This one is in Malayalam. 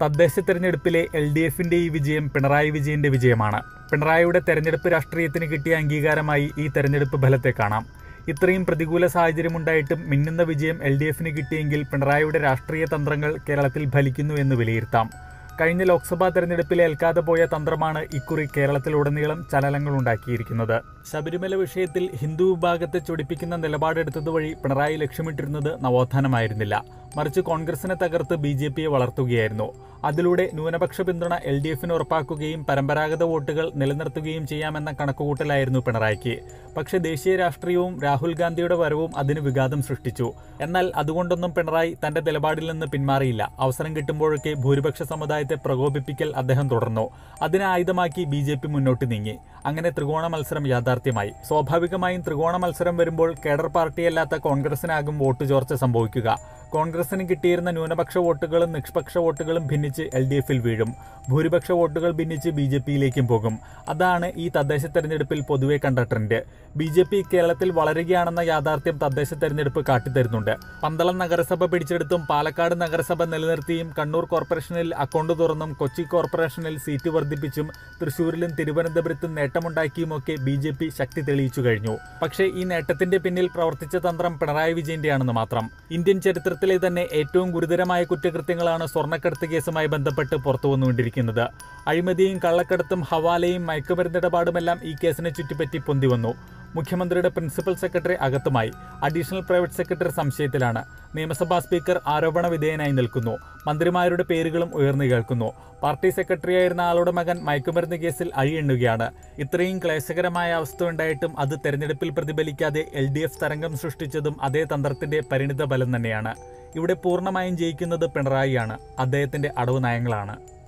തദ്ദേശ തെരഞ്ഞെടുപ്പിലെ എൽ ഡി എഫിന്റെ ഈ വിജയം പിണറായി വിജയന്റെ വിജയമാണ് പിണറായിയുടെ തെരഞ്ഞെടുപ്പ് രാഷ്ട്രീയത്തിന് കിട്ടിയ അംഗീകാരമായി ഈ തെരഞ്ഞെടുപ്പ് ഫലത്തെ കാണാം ഇത്രയും പ്രതികൂല സാഹചര്യമുണ്ടായിട്ടും മിന്നുന്ന വിജയം എൽ ഡി എഫിന് കിട്ടിയെങ്കിൽ പിണറായിയുടെ രാഷ്ട്രീയ തന്ത്രങ്ങൾ കേരളത്തിൽ ഫലിക്കുന്നു എന്ന് വിലയിരുത്താം കഴിഞ്ഞ ലോക്സഭാ തെരഞ്ഞെടുപ്പിൽ ഏൽക്കാതെ പോയ തന്ത്രമാണ് ഇക്കുറി കേരളത്തിലുടനീളം ചലനങ്ങൾ ഉണ്ടാക്കിയിരിക്കുന്നത് ശബരിമല വിഷയത്തിൽ ഹിന്ദു വിഭാഗത്തെ ചൊടിപ്പിക്കുന്ന നിലപാടെടുത്തത് വഴി പിണറായി ലക്ഷ്യമിട്ടിരുന്നത് നവോത്ഥാനമായിരുന്നില്ല മറിച്ച് കോൺഗ്രസിനെ തകർത്ത് ബി ജെ പിയെ വളർത്തുകയായിരുന്നു അതിലൂടെ ന്യൂനപക്ഷ പിന്തുണ എൽ ഡി എഫിന് ഉറപ്പാക്കുകയും പരമ്പരാഗത വോട്ടുകൾ നിലനിർത്തുകയും ചെയ്യാമെന്ന കണക്കുകൂട്ടലായിരുന്നു പിണറായിക്ക് പക്ഷേ ദേശീയ രാഷ്ട്രീയവും രാഹുൽ ഗാന്ധിയുടെ വരവും അതിന് വിഘാതം സൃഷ്ടിച്ചു എന്നാൽ അതുകൊണ്ടൊന്നും പിണറായി തന്റെ നിലപാടിൽ നിന്ന് പിന്മാറിയില്ല അവസരം കിട്ടുമ്പോഴൊക്കെ ഭൂരിപക്ഷ സമുദായത്തെ പ്രകോപിപ്പിക്കൽ അദ്ദേഹം തുടർന്നു അതിനെ ആയുധമാക്കി ബി ജെ പി മുന്നോട്ട് നീങ്ങി അങ്ങനെ ത്രികോണ മത്സരം യാഥാർത്ഥ്യമായി സ്വാഭാവികമായും ത്രികോണ മത്സരം വരുമ്പോൾ കേഡർ പാർട്ടിയല്ലാത്ത കോൺഗ്രസിനാകും വോട്ട് ചോർച്ച സംഭവിക്കുക കോൺഗ്രസിന് കിട്ടിയിരുന്ന ന്യൂനപക്ഷ വോട്ടുകളും നിഷ്പക്ഷ വോട്ടുകളും ഭിന്നിച്ച് എൽ ഡി എഫിൽ വീഴും ഭൂരിപക്ഷ വോട്ടുകൾ ഭിന്നിച്ച് ബി ജെ പിയിലേക്കും പോകും അതാണ് ഈ തദ്ദേശ തെരഞ്ഞെടുപ്പിൽ പൊതുവെ കണ്ട ട്രെൻഡ് ബി ജെ പി കേരളത്തിൽ വളരുകയാണെന്ന യാഥാർത്ഥ്യം തദ്ദേശ തെരഞ്ഞെടുപ്പ് കാട്ടിത്തരുന്നുണ്ട് പന്തളം നഗരസഭ പിടിച്ചെടുത്തും പാലക്കാട് നഗരസഭ നിലനിർത്തിയും കണ്ണൂർ കോർപ്പറേഷനിൽ അക്കൗണ്ട് തുറന്നും കൊച്ചി കോർപ്പറേഷനിൽ സീറ്റ് വർദ്ധിപ്പിച്ചും തൃശൂരിലും തിരുവനന്തപുരത്തും നേട്ടമുണ്ടാക്കിയുമൊക്കെ ബി ജെ പി ശക്തി തെളിയിച്ചു കഴിഞ്ഞു പക്ഷേ ഈ നേട്ടത്തിന്റെ പിന്നിൽ പ്രവർത്തിച്ച തന്ത്രം പിണറായി വിജയന്റെയാണെന്ന് മാത്രം ഇന്ത്യൻ ചരിത്രത്തിലെ തന്നെ ഏറ്റവും ഗുരുതരമായ കുറ്റകൃത്യങ്ങളാണ് സ്വർണ്ണക്കടത്ത് കേസുമായി ബന്ധപ്പെട്ട് പുറത്തു വന്നുകൊണ്ടിരിക്കുന്നത് അഴിമതിയും കള്ളക്കടത്തും ഹവാലയും മയക്കുമരുന്നിടപാടുമെല്ലാം ഈ കേസിനെ ചുറ്റിപ്പറ്റി പൊന്തി വന്നു മുഖ്യമന്ത്രിയുടെ പ്രിൻസിപ്പൽ സെക്രട്ടറി അകത്തുമായി അഡീഷണൽ പ്രൈവറ്റ് സെക്രട്ടറി സംശയത്തിലാണ് നിയമസഭാ സ്പീക്കർ ആരോപണ വിധേയനായി നിൽക്കുന്നു മന്ത്രിമാരുടെ പേരുകളും ഉയർന്നു കേൾക്കുന്നു പാർട്ടി സെക്രട്ടറിയായിരുന്ന ആളുടെ മകൻ മയക്കുമരുന്ന് കേസിൽ അഴിയെണ്ണുകയാണ് ഇത്രയും ക്ലേശകരമായ അവസ്ഥ ഉണ്ടായിട്ടും അത് തെരഞ്ഞെടുപ്പിൽ പ്രതിഫലിക്കാതെ എൽ ഡി എഫ് തരംഗം സൃഷ്ടിച്ചതും അതേ തന്ത്രത്തിന്റെ പരിണിത ഫലം തന്നെയാണ് ഇവിടെ പൂർണ്ണമായും ജയിക്കുന്നത് പിണറായിയാണ് അദ്ദേഹത്തിന്റെ അടവ് നയങ്ങളാണ്